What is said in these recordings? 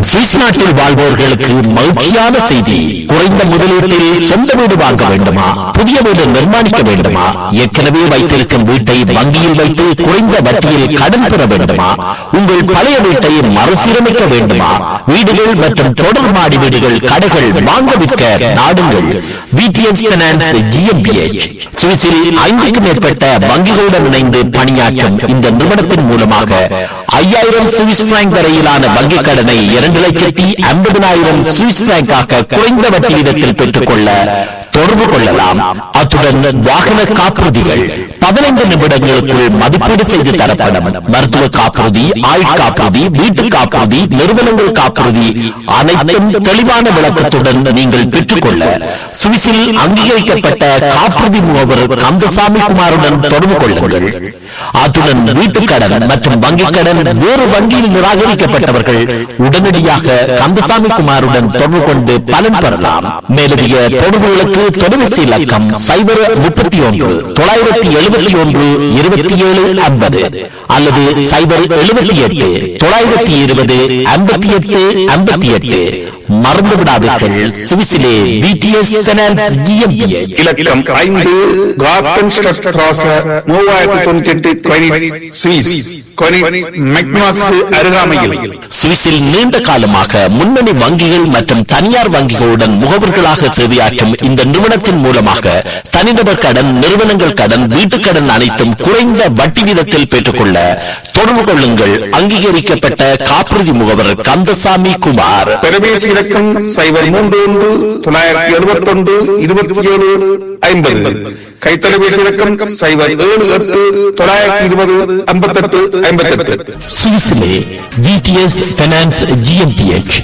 Swiss நாட்டில் வாழ்வோர்களுக்கு மகிழ்ச்சியான செய்தி குறைந்த முதலீட்டில் சொந்த வீடு வாங்க வேண்டுமா புதிய வீடு நிர்மாணிக்க வேண்டுமா ஏற்கனவே வைத்திருக்கும் வீட்டை வங்கியில் வைத்து குறைந்த வட்டியில் கடன் பெற வேண்டுமா உங்கள் பழைய வீட்டை மறுசீரமைக்க வேண்டுமா வீடுகள் மற்றும் தொடர் மாடி வீடுகள் கடைகள் வாங்க விற்க நாடுங்கள் விடிஎஸ் பைனான்ஸ் ஜிஎம்பிஎச் சுவிஸில் ஐந்துக்கும் மேற்பட்ட வங்கிகளுடன் இணைந்து பணியாற்றும் இந்த நிறுவனத்தின் மூலமாக ஐயாயிரம் சுவிஸ் பிராங்க் வரையிலான வங்கிக் கடனை இரண்டு லட்சத்தி ஐம்பதினாயிரம் சுவிஸ் பிராங்காக குறைந்த வட்டி வீதத்தில் பெற்றுக்கொள்ள தொடர்பு கொள்ளலாம் அத்துடன் வாகன காப்புறுதிகள் பதினைந்து நிமிடங்களுக்குள் மதிப்பீடு செய்து தரப்படும் மருத்துவ காப்புறுதி ஆயுள் காப்புறுதி வீட்டு காப்புறுதி நிறுவனங்கள் காப்புறுதி அனைத்தும் தெளிவான விளக்கத்துடன் நீங்கள் பெற்றுக்கொள்ள சுவிஸில் அங்கீகரிக்கப்பட்ட காப்புறுதி முகவர் கந்தசாமி குமாருடன் தொடர்பு கொள்ளுங்கள் அத்துடன் வீட்டுக் கடன் மற்றும் வங்கிக் கடன் வேறு வங்கியில் நிராகரிக்கப்பட்டவர்கள் உடனடியாக கந்தசாமி குமாருடன் தொடர்பு கொண்டு பலன் பெறலாம் மேலதிக தொடர்புகளுக்கு தொலைபேசி இலக்கம் சைபர் முப்பத்தி ஒன்று தொள்ளாயிரத்தி எழுபத்தி ஒன்று இருபத்தி ஏழு ஐம்பது அல்லது சைபர் எழுபத்தி எட்டு தொள்ளாயிரத்தி இருபது ஐம்பத்தி எட்டு ஐம்பத்தி எட்டு மறந்து விடாதீர்கள் சுவிஸிலே விடிஎஸ் பைனான்ஸ் GmbH. இலக்கம் ஐந்து கார்டன் ஸ்ட்ராச மூவாயிரத்தி தொண்ணூத்தி எட்டு கொயினிட்ஸ் சுவிஸ் கொயினிட்ஸ் மெக்னாஸ்க்கு அருகாமையில் சுவிஸில் நீண்ட காலமாக முன்னணி வங்கிகள் மற்றும் தனியார் வங்கிகளுடன் முகவர்களாக சேவையாற்றும் இந்த நிறுவனத்தின் மூலமாக தனிநபர் கடன் நிறுவனங்கள் கடன் வீட்டுக் கடன் அனைத்தும் குறைந்த வட்டி வீதத்தில் பெற்றுக்கொள்ள தொடர்பு கொள்ளுங்கள் அங்கீகரிக்கப்பட்ட காப்புறுதி முகவர் கந்தசாமி குமார் தொலைபேசி இலக்கம் சைபர் மூன்று ஒன்று தொள்ளாயிரத்தி எழுபத்தி ஒன்று இருபத்தி ஏழு ஐம்பது கைத்தொலைபேசி இலக்கம் சைபர் ஏழு எட்டு தொள்ளாயிரத்தி இருபது ஐம்பத்தெட்டு ஐம்பத்தெட்டு சுவிஸிலே விடிஎஸ் பைனான்ஸ் ஜிஎம்பிஎச்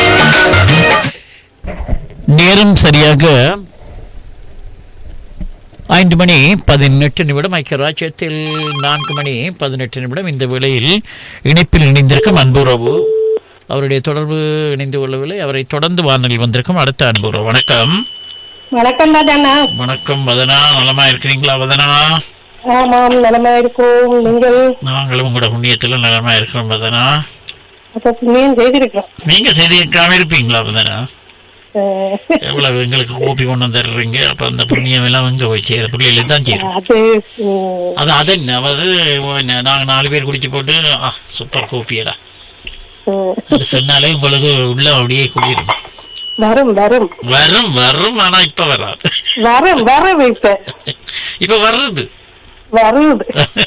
நேரம் சரியாக ஐந்து மணி பதினெட்டு நிமிடம் ஐக்கிய ராஜ்யத்தில் நான்கு மணி பதினெட்டு நிமிடம் இந்த வேளையில் இணைப்பில் இணைந்திருக்கும் அன்புறவு அவருடைய தொடர்பு இணைந்து கொள்ளவில்லை அவரை தொடர்ந்து வானொலி வந்திருக்கும் அடுத்த அன்புறவு வணக்கம் வணக்கம் தானா வணக்கம் வதனா நலமா இருக்கிறீங்களா வதனா ஆமாம் நலமா இருக்கும் நீங்கள் நாங்களும் உங்களோட புண்ணியத்தில் நலமா இருக்கிறோம் வதனா அப்ப புண்ணியம் செய்திருக்கிறோம் நீங்க செய்திருக்காம இருப்பீங்களா வதனா அஹ், எவ்வளவு எங்களுக்கு கோப்பி கொண்டு வந்துடுறீங்க அப்ப அந்த புண்ணியம் எல்லாம் எங்க போய் சேர பிள்ளைகளுக்கு தான் சேரும் அது உம், அது அது என்ன அது என்ன, நாங்க நாலு பேர் குடிச்சு போட்டு ஆ சூப்பர் கோப்பியடா உம், அது சொன்னாலே உங்களுக்கு உள்ள அப்படியே குடிரும் வரும் வரும் வரும் வரும் ஆனா இப்ப வராது வரும் வரும் இப்ப இப்ப வர்றது வருது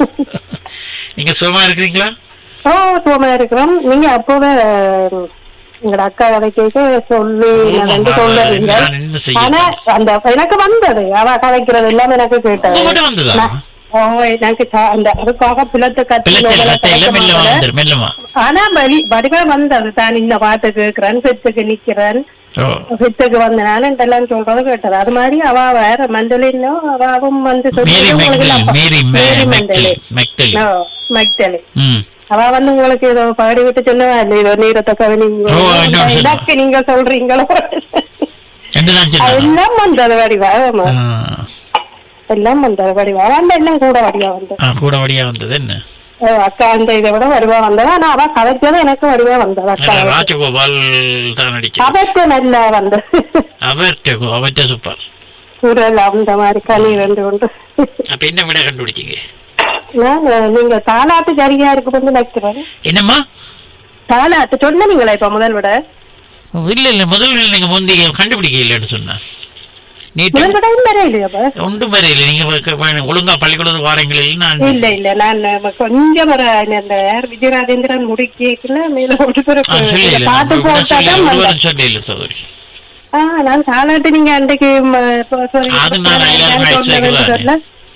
நீங்க சுகமா இருக்கிறீங்களா ஓ சுகமா இருக்கிறோம் நீங்க அப்போவே அஹ், எங்கட அக்கா கதை கேட்க சொல்லி நான் ரெண்டு சொல்லுறீங்க நான் என்ன செய்ய ஆனா அந்த எனக்கு வந்தது அவ கதைக்கிறது எல்லாமே எனக்கு கேட்டது உங்ககிட்ட வந்ததா நான்- ஓ எனக்கு சா- அந்த அதுக்காக பிளத்தை கத்தி பிள்ளைகள் கட்டையில மெல்லமா வந்துரு மெல்லமா ஆனா வலி வடிவா வந்தது தான் இந்த பாட்டு கேட்கிறேன் செத்துக்கு நிக்கிறேன் ஓ செத்துக்கு வந்தனால இதெல்லாம் சொல்றது கேட்டது அது மாதிரி அவ வேற மண்டலினோ அவாவும் வந்து சொல்லி மேரி உங்களுக்கு மெக்டல் எல்லாம் மேரி மேரி மெக்டல் மண்டலி மெக்டல் No, மக்டலி ம் அவ வந்து உங்களுக்கு ஏதோ பாடி விட்டு சொன்னவா இல்ல ஏதோ நீரத்தை கவனிங்க ஓ, இன்னொரு சொல்லுவா. எனக்கு நீங்க சொல்றீங்களோ என்று நான் சொன்னேன் எல்லாம் வந்தது வடிவா ஆமா ஆ. எல்லாம் வந்தது வடிவா அவன் எல்லாம் கூட வடிவா வந்தது ஆ, கூட வழியா வந்தது என்ன ஓ, அக்கா அந்த இதை விட வடிவா வந்தது ஆனா அவ கதைச்சது எனக்கு வடிவா வந்தது அக்கா இல்ல, ராஜகோபால் தான் நடிச்சது அவருக்கு நல்லா வந்தது அவர்கிட்ட அவர்கிட்ட சூப்பர் குரல் அந்த மாதிரி களி ரெண்டு உண்டு அப்ப என்ன விட கண்டுபிடிச்சீங்க நான் நீங்க தாலாட்டு சரியா இருக்கு வந்து நினைக்கிறேன் என்னம்மா தாலாட்டு சொன்னீங்களா இப்ப முதல் விட இல்ல இல்ல முதல்ல நீங்க முந்தி கண்டுபிடிக்க இல்லைன்னு சொன்னேன் நேற்று முதல் விட இல்ல இல்லையாப்பா ஒன்றும் வரையில நீங்க வ- வ- ஒழுங்கா பள்ளிக்கூடத்துக்கு வாரங்களில் நான் இல்ல இல்ல நான் கொஞ்சம் வர அந்த யார் விஜயராஜேந்திரன் முடிக்கல மேல ஒரு ஆ, பிறகு சொல்லி இந்த இல்ல பாட்டு நான் சொல்லி போட்டாதான் ஒருவரும் வந்தேன். சொல்லி இல்ல சகோதரி ஆ நான் தாலாட்டு நீங்க அன்றைக்கு ம, இப்ப sorry, அது நான் நான் எல்லாரும் சொன்னேன் வயசுல சொல்ல.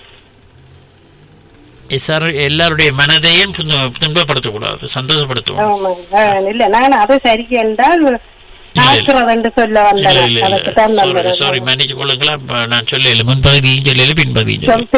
சார் எல்லாருடைய மனதையும் துன்ப- துன்பப்படுத்தக்கூடாது சந்தோஷப்படுத்தணும் ஆமா. ஆ, இல்ல நான் அது சரி என்றால் ஆக்குறது என்று சொல்ல இல்ல வந்தேன் இல்ல அதுக்கு தான் இல்ல சாரி நம்புறேன் சாரி மன்னிச்சு கொள்ளுங்களா இப்ப நான் சொல்லல முன்பகுதியும் சொல்லல பின்பகுதியும் சொல்லல